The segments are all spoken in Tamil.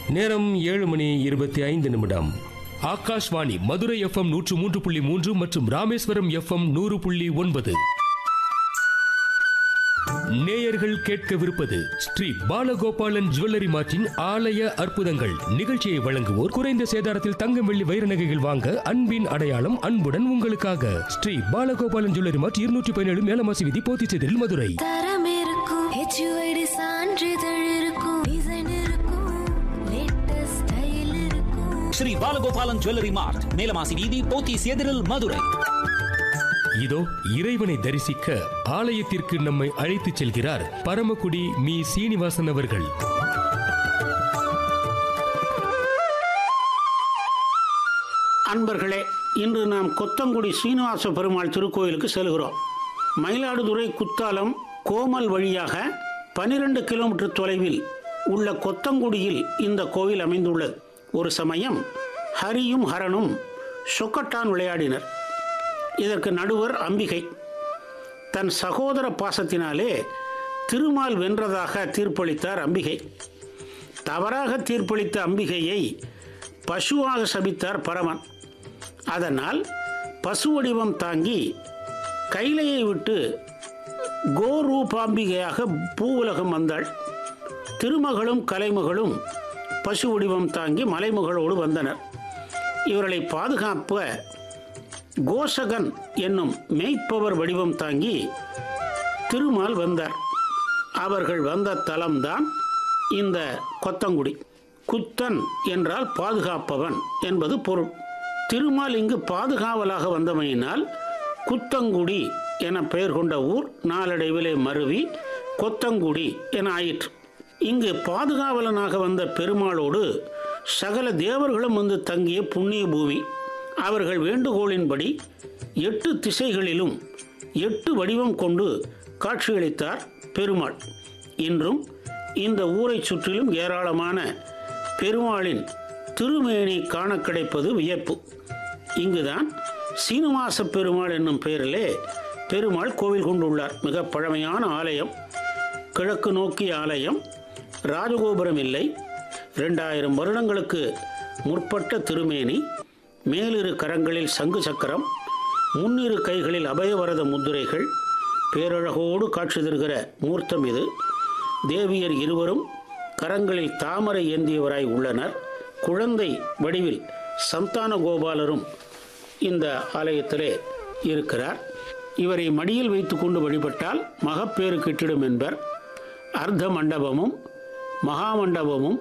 நேரம் ஏழு மணி இருபத்தி ஐந்து நிமிடம் ஆகாஷ்வாணி மதுரை எஃப்எம் நூற்று மூன்று புள்ளி மூன்று மற்றும் ராமேஸ்வரம் எஃப்எம் நூறு புள்ளி ஒன்பது நேயர்கள் கேட்கவிருப்பது ஸ்ரீ பாலகோபாலன் ஜுவல்லரி மார்ட்டின் ஆலய அற்புதங்கள் நிகழ்ச்சியை வழங்குவோர் குறைந்த சேதாரத்தில் தங்கம் வெள்ளி வைர நகைகள் வாங்க அன்பின் அடையாளம் அன்புடன் உங்களுக்காக ஸ்ரீ பாலகோபாலன் ஜுவல்லரி மார்ட் இருநூற்றி பதினேழு மேலமாசி விதி போத்திச்செதில் மதுரை தரம் இருக்கும் ஹெச்யூஐடி சான்றிதழ் இருக்கும் டிசைன் இருக்கும் லேட்டஸ்ட் ஸ்டைல் இருக்கும் ஸ்ரீ பாலகோபாலன் ஜுவல்லரி மார்ட் மேலமாசி வீதி போத்தீஸ் எதிரில் மதுரை இதோ இறைவனை தரிசிக்க ஆலயத்திற்கு நம்மை அழைத்துச் செல்கிறார் பரமக்குடி மீ சீனிவாசன் அவர்கள் அன்பர்களே இன்று நாம் கொத்தங்குடி சீனிவாச பெருமாள் திருக்கோயிலுக்கு செல்கிறோம் மயிலாடுதுறை குத்தாலம் கோமல் வழியாக பனிரெண்டு கிலோமீட்டர் தொலைவில் உள்ள கொத்தங்குடியில் இந்த கோவில் அமைந்துள்ளது ஒரு சமயம் ஹரியும் ஹரனும் சொக்கட்டான் விளையாடினர் இதற்கு நடுவர் அம்பிகை தன் சகோதர பாசத்தினாலே திருமால் வென்றதாக தீர்ப்பளித்தார் அம்பிகை தவறாக தீர்ப்பளித்த அம்பிகையை பசுவாக சபித்தார் பரமன் அதனால் பசு வடிவம் தாங்கி கைலையை விட்டு கோரூபாம்பிகையாக பூவுலகம் வந்தாள் திருமகளும் கலைமகளும் பசு வடிவம் தாங்கி மலைமகளோடு வந்தனர் இவர்களை பாதுகாப்ப கோசகன் என்னும் மேய்ப்பவர் வடிவம் தாங்கி திருமால் வந்தார் அவர்கள் வந்த தலம்தான் இந்த கொத்தங்குடி குத்தன் என்றால் பாதுகாப்பவன் என்பது பொருள் திருமால் இங்கு பாதுகாவலாக வந்தமையினால் குத்தங்குடி என பெயர் கொண்ட ஊர் நாளடைவிலே மருவி கொத்தங்குடி என ஆயிற்று இங்கு பாதுகாவலனாக வந்த பெருமாளோடு சகல தேவர்களும் வந்து தங்கிய புண்ணிய பூமி அவர்கள் வேண்டுகோளின்படி எட்டு திசைகளிலும் எட்டு வடிவம் கொண்டு காட்சியளித்தார் பெருமாள் இன்றும் இந்த ஊரைச் சுற்றிலும் ஏராளமான பெருமாளின் திருமேனி காண கிடைப்பது வியப்பு இங்குதான் சீனிவாச பெருமாள் என்னும் பெயரிலே பெருமாள் கோவில் கொண்டுள்ளார் மிக பழமையான ஆலயம் கிழக்கு நோக்கிய ஆலயம் ராஜகோபுரம் இல்லை ரெண்டாயிரம் வருடங்களுக்கு முற்பட்ட திருமேனி மேலிரு கரங்களில் சங்கு சக்கரம் முன்னிரு கைகளில் அபயவரத முத்திரைகள் பேரழகோடு காட்சி தருகிற மூர்த்தம் இது தேவியர் இருவரும் கரங்களில் தாமரை ஏந்தியவராய் உள்ளனர் குழந்தை வடிவில் சந்தான கோபாலரும் இந்த ஆலயத்திலே இருக்கிறார் இவரை மடியில் வைத்துக்கொண்டு வழிபட்டால் மகப்பேறு கிட்டிடும் என்பர் அர்த்த மண்டபமும் மகா மண்டபமும்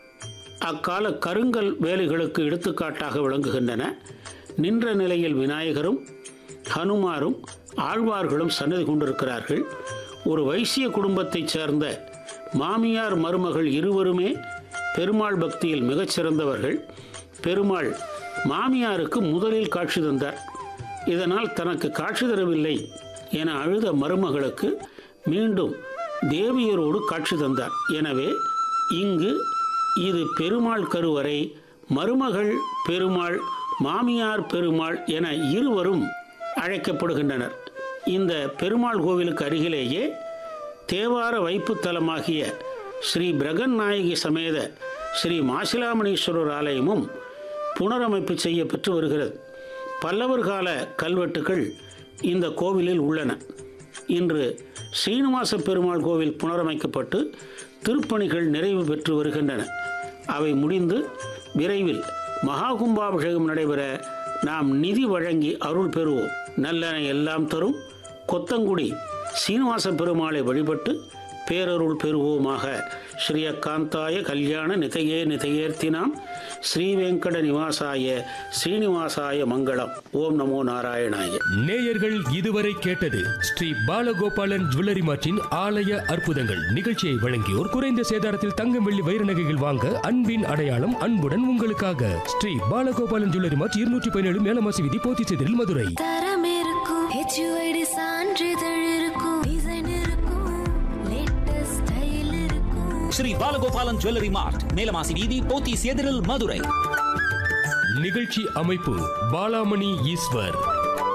அக்கால கருங்கல் வேலைகளுக்கு எடுத்துக்காட்டாக விளங்குகின்றன நின்ற நிலையில் விநாயகரும் ஹனுமாரும் ஆழ்வார்களும் சன்னதி கொண்டிருக்கிறார்கள் ஒரு வைசிய குடும்பத்தைச் சேர்ந்த மாமியார் மருமகள் இருவருமே பெருமாள் பக்தியில் மிகச்சிறந்தவர்கள் பெருமாள் மாமியாருக்கு முதலில் காட்சி தந்தார் இதனால் தனக்கு காட்சி தரவில்லை என அழுத மருமகளுக்கு மீண்டும் தேவியரோடு காட்சி தந்தார் எனவே இங்கு இது பெருமாள் கருவறை மருமகள் பெருமாள் மாமியார் பெருமாள் என இருவரும் அழைக்கப்படுகின்றனர் இந்த பெருமாள் கோவிலுக்கு அருகிலேயே தேவார வைப்புத் தலமாகிய ஸ்ரீ பிரகன் நாயகி சமேத ஸ்ரீ மாசிலாமணீஸ்வரர் ஆலயமும் புனரமைப்பு செய்யப்பெற்று வருகிறது பல்லவர் கால கல்வெட்டுகள் இந்த கோவிலில் உள்ளன இன்று ஸ்ரீனிவாச பெருமாள் கோவில் புனரமைக்கப்பட்டு திருப்பணிகள் நிறைவு பெற்று வருகின்றன அவை முடிந்து விரைவில் மகா கும்பாபிஷேகம் நடைபெற நாம் நிதி வழங்கி அருள் பெறுவோம் நல்லன எல்லாம் தரும் கொத்தங்குடி சீனிவாச பெருமாளை வழிபட்டு பேரருள் பெறுவோமாக ஸ்ரீயகாந்தாய கல்யாண நிதையே நிதையேர்த்தினாம் ஸ்ரீ வெங்கட நிவாசாய ஸ்ரீனிவாசாய மங்களம் ஓம் நமோ நாராயணாய நேயர்கள் இதுவரை கேட்டது ஸ்ரீ பாலகோபாலன் ஜுவல்லரி மார்ட்டின் ஆலய அற்புதங்கள் நிகழ்ச்சியை வழங்கியோர் குறைந்த சேதாரத்தில் தங்கம் வெள்ளி வைர நகைகள் வாங்க அன்பின் அடையாளம் அன்புடன் உங்களுக்காக ஸ்ரீ பாலகோபாலன் ஜுவல்லரி மார்ட் இருநூற்றி பதினேழு மேலமாசி விதி போத்திச்செதில் மதுரை தரம் இருக்கும் ஹெச்யூஐடி சான்றிதழ் இருக்கும் டிசைன் இருக்கும் லேட்டஸ்ட் ஸ்டைல் இருக்கும் ஸ்ரீ பாலகோபாலன் ஜுவல்லரி மார்ட் மேலமாசி வீதி போத்தீஸ் எதிரில் மதுரை நிகழ்ச்சி அமைப்பு பாலாமணி ஈஸ்வர்